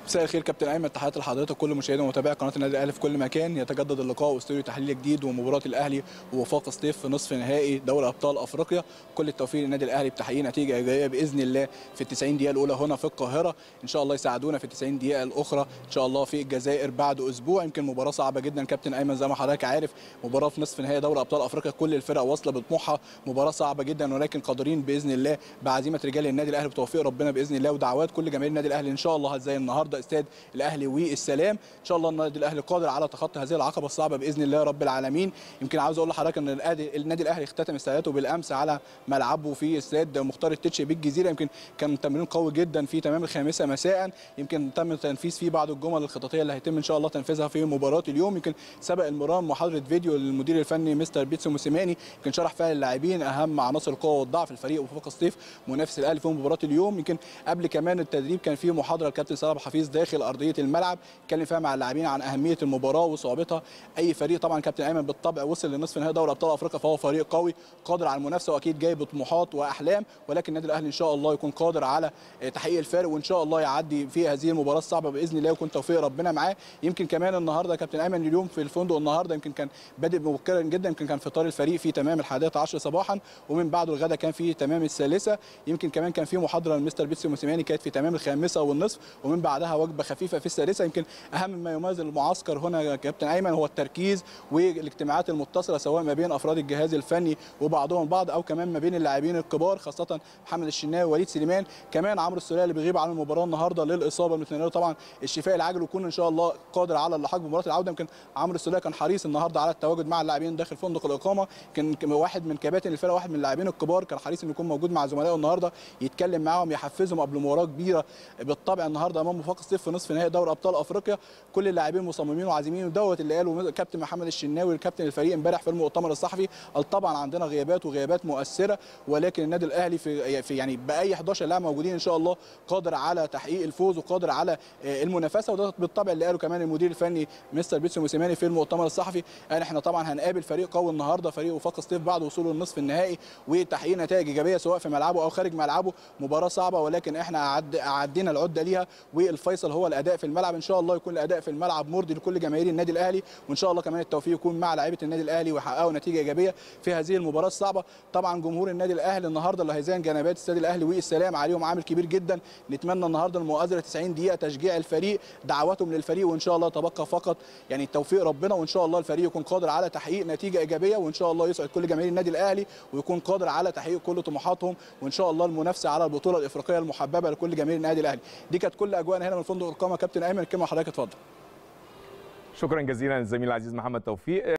مساء الخير كابتن ايمن تحياتي لحضرتك كل مشاهدي ومتابعي قناه النادي الاهلي في كل مكان يتجدد اللقاء واستوديو تحليل جديد ومباراه الاهلي ووفاق سطيف في نصف نهائي دوري ابطال افريقيا كل التوفيق للنادي الاهلي بتحقيق نتيجه ايجابيه باذن الله في ال 90 دقيقه الاولى هنا في القاهره ان شاء الله يساعدونا في ال 90 دقيقه الاخرى ان شاء الله في الجزائر بعد اسبوع يمكن مباراه صعبه جدا كابتن ايمن زي ما حضرتك عارف مباراه في نصف نهائي دوري ابطال افريقيا كل الفرق واصله بطموحها مباراه صعبه جدا ولكن قادرين باذن الله بعزيمه رجال النادي الاهلي بتوفيق ربنا باذن الله ودعوات كل جماهير النادي الاهلي ان شاء الله زي النهارده استاد الاهلي والسلام ان شاء الله النادي الاهلي قادر على تخطي هذه العقبه الصعبه باذن الله رب العالمين يمكن عاوز اقول لحضرتك ان النادي الاهلي اختتم استعداداته بالامس على ملعبه في استاد مختار التتش بالجزيره يمكن كان تمرين قوي جدا في تمام الخامسه مساء يمكن تم تنفيذ فيه بعض الجمل الخططيه اللي هيتم ان شاء الله تنفيذها في مباراه اليوم يمكن سبق المران محاضره فيديو للمدير الفني مستر بيتسو موسيماني يمكن شرح فيها اللاعبين اهم عناصر القوه والضعف الفريق وفوق سطيف منافس الاهلي في مباراه اليوم يمكن قبل كمان التدريب كان في محاضره الكابتن صلاح حفيظ داخل ارضيه الملعب اتكلم فيها مع اللاعبين عن اهميه المباراه وصعوبتها اي فريق طبعا كابتن ايمن بالطبع وصل لنصف نهائي دوري ابطال افريقيا فهو فريق قوي قادر على المنافسه واكيد جاي بطموحات واحلام ولكن النادي الاهلي ان شاء الله يكون قادر على تحقيق الفارق وان شاء الله يعدي في هذه المباراه الصعبه باذن الله ويكون توفيق ربنا معاه يمكن كمان النهارده كابتن ايمن اليوم في الفندق النهارده يمكن كان بادئ مبكرا جدا يمكن كان فطار الفريق في تمام الحادية عشر صباحا ومن بعده الغداء كان في تمام الثالثه يمكن كمان كان في محاضره لمستر بيتسي موسيماني كانت في تمام الخامسه والنصف ومن بعدها وجبه خفيفه في الثالثه يمكن اهم ما يميز المعسكر هنا يا كابتن ايمن هو التركيز والاجتماعات المتصله سواء ما بين افراد الجهاز الفني وبعضهم بعض او كمان ما بين اللاعبين الكبار خاصه محمد الشناوي ووليد سليمان كمان عمرو السوليه اللي بيغيب عن المباراه النهارده للاصابه بنتمنى له طبعا الشفاء العاجل ويكون ان شاء الله قادر على اللحاق بمباراه العوده يمكن عمرو السوليه كان حريص النهارده على التواجد مع اللاعبين داخل فندق الاقامه كان واحد من كباتن الفرقه واحد من اللاعبين الكبار كان حريص انه يكون موجود مع زملائه النهارده يتكلم معاهم يحفزهم قبل مباراه كبيره بالطبع النهارده امام وفاق الصيف في نصف نهائي دوري ابطال افريقيا كل اللاعبين مصممين وعازمين ودوت اللي قاله كابتن محمد الشناوي كابتن الفريق امبارح في المؤتمر الصحفي قال طبعا عندنا غيابات وغيابات مؤثره ولكن النادي الاهلي في, في يعني باي 11 لاعب موجودين ان شاء الله قادر على تحقيق الفوز وقادر على المنافسه وده بالطبع اللي قاله كمان المدير الفني مستر بيتسو موسيماني في المؤتمر الصحفي قال احنا طبعا هنقابل فريق قوي النهارده فريق وفاق سطيف بعد وصوله للنصف النهائي وتحقيق نتائج ايجابيه سواء في ملعبه او خارج ملعبه مباراه صعبه ولكن احنا عد عدينا العده ليها والفيصل هو الاداء في الملعب ان شاء الله يكون الاداء في الملعب مرضي لكل جماهير النادي الاهلي وان شاء الله كمان التوفيق يكون مع لعيبه النادي الاهلي ويحققوا نتيجه ايجابيه في هذه المباراه الصعبه طبعا جمهور النادي الاهلي النهارده اللي هيزين جنبات استاد الاهلي والسلام عليهم عامل كبير جدا نتمنى النهارده المؤازره 90 دقيقه تشجيع الفريق دعواتهم للفريق وان شاء الله تبقى فقط يعني توفيق ربنا وان شاء الله الفريق يكون قادر على تحقيق نتيجه ايجابيه وان شاء الله يسعد كل جماهير النادي الاهلي ويكون قادر على تحقيق كل طموحاتهم وان شاء الله المنافسه على البطوله الافريقيه المحببه لكل جماهير النادي الاهلي دي كانت كل اجواءنا هنا من فندق الاقامه كابتن ايمن الكلمه حضرتك اتفضل شكرا جزيلا للزميل العزيز محمد توفيق